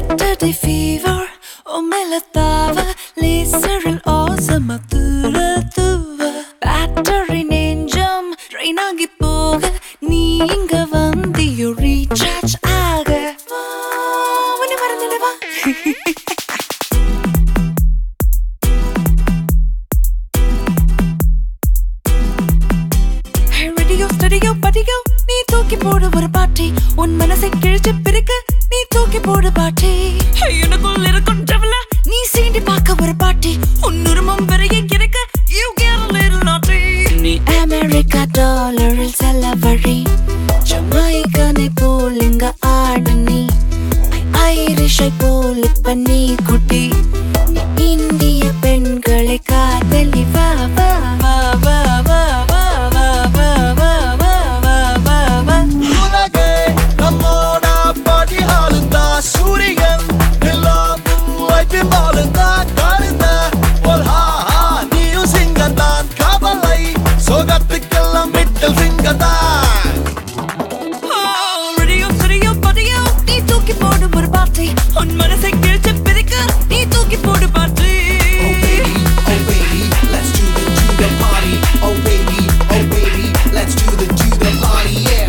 Saturday fever O melatawa Laseril awesome தூர தூவ Battery நெஞ்சம் Drain ஆகி போக நீ இங்க வந்தியோ recharge ஆக வா, உன்னை மறந்துடவா ரெடியோ ஸ்டடியோ படியோ நீ தூக்கி போடு ஒரு பாட்டி உன் மனசை கிழிச்சு பிறகு நீ தூக்கி போடு பாட்டி எனக்குள் இருக்கும் டெவல நீ சீண்டி பார்க்க ஒரு பாட்டி உன் உருமம் விரைய கிடைக்க you get a little naughty நீ அமெரிக்கா டாலரில் செல்ல வழி ஜமைக்கனை போல் இங்க ஆடு நீ ஐரிஷை போல் இப்ப நீ குட்டி நீ இந்திய பெண்களை காதலி வா வா வா வா வா வா வா வா வா வா வா வா வா உலகே நம்மோட பாடி ஆளுந்தா சூரியன் எல்லாமும் வைத்து பாலுந்தா காருந்தா ஒரு ஹா ஹா நீயும் சிங்கந்தான் கவலை சோகத்துக்கெல்லாம் மிட்டல் சிங்கந்தான் ரெடியோ சரியோ பதியோ நீ தூக்கி போடு ஒரு பாட்டி உன் மனசை கிழிச்சு பிரிக்க நீ தூக்கி போடு பாட்டி Oh baby, oh baby, let's do the do the party. Oh baby, oh baby, let's do the do the party. Yeah.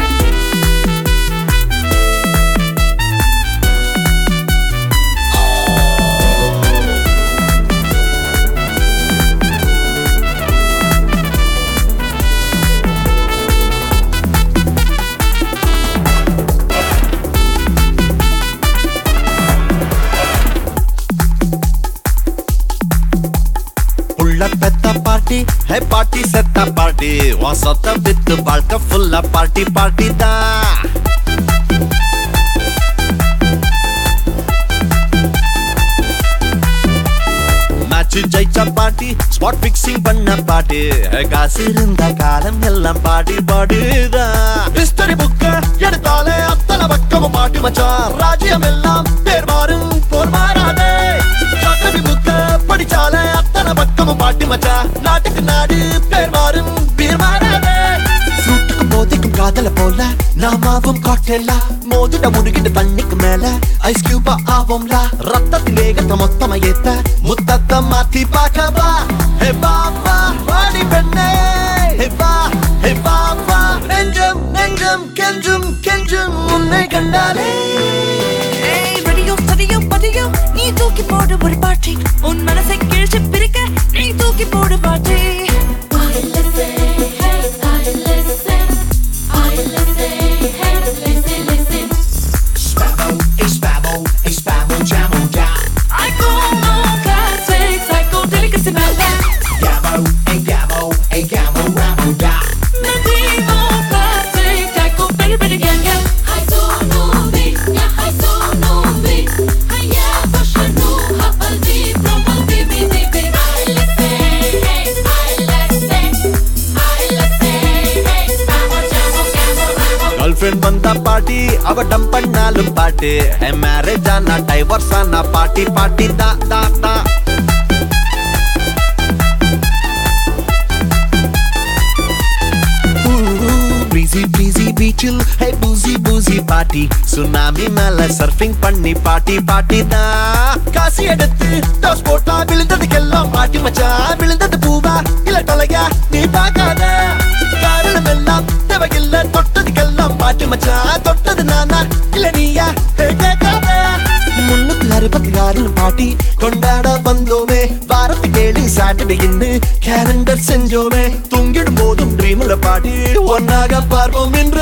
உள்ள பெத்த பார்ட்டி ஹே பார்ட்டி செத்த பார்ட்டி உன் சொத்த வித்து வாழ்க்கை ஃபுல்லா பார்ட்டி பார்ட்டி தான் மேட்ச் ஜெயிச்ச பாட்டி ஸ்பாட் பிக்சிங் பண்ண பாட்டி காசு இருந்த காலம் எல்லாம் பாட்டி பாட்டி தான் ஹிஸ்டரி புக்க எடுத்தாலே அத்தனை பக்கமும் பாட்டி மச்சான் ராஜ்யம் எல்லாம் பேர் மாறும் போர் மாறாதே ஜாகிரபி புக்க படிச்சாலே அத்தனை பக்கமும் பாட்டி மச்சான் நாட்டுக்கு நாடு பேர் மாறும் பேர் மாறாதே ஃப்ரூட்டுக்கும் போதைக்கும் காதல போல நாமாவும் காட்டெல்லா மோதிட முருகிட்டு தண்ணிக்கு மேல ஐஸ் கியூபா ஆவோம்லா ரத்தத்தில் வேகத்தை மொத்தமா ஏத்த முத்தத்தை மாத்தி பார்க்கவா ஹே பாப்பா வாடி பெண்ணே ஹே வா ஹே பாப்பா நெஞ்சம் நெஞ்சம் கெஞ்சும் கெஞ்சும் உன்னை கண்டாலே ஏய் ரெடியோ சரியோ பதியோ நீ தூக்கி போடு ஒரு பாட்டி உன் மனசை கிழிச்சு பிரிக்க நீ தூக்கி போடு பாட்டி I listen, hey, I listen, I listen, hey, listen, listen. Spamo, a spamo, a spamo, jamo, jam. I go no classic psycho delicacy mala Gamo, a gamo, a gamo, ramo, jam. Nandino classic psycho baby baby gang gang Hai sonubi, ja hai sonubi, hai ja vashanu, hapaldi, propaldi, bidi, bidi. I listen, hey, I listen, I listen, hey, spamo, jamo, gamo, ramo. Girlfriend வந்தா பாட்டி அவ டம் பண்ணாலும் பாட்டு marriage ஆனா divorce ஆனா பாட்டி பாட்டி தா தா தா ப்ரீசி ப்ரீசி பீச்சில் ஹே பூசி பூசி பாட்டி சுனாமி மேல சர்ஃபிங் பண்ணி பாட்டி பாட்டி தான் காசி எடுத்து டாஸ் போட்டா விழுந்ததுக்கெல்லாம் பாட்டி மச்சான் விழுந்தது பூவா இல்ல தொலையா நீ பார்க்காத காரணம் எல்லாம் தேவையில்ல தொட்டதுக்கெல்லாம் பாட்டி மச்சான் தொட்டது நானா இல்ல நீயா ஹே, கேட்காத முன்னூத்தி அறுபத்தி ஆறுல பாட்டி கொண்டாட வந்தோமே வாரத்துக்கு ஏழு சாட்டர்டே இன்னு கேலண்டர் செஞ்சோமே தூங்கிடும் போதும் ட்ரீம்ல பாட்டி ஒன்னாக பார்ப்போம் என்று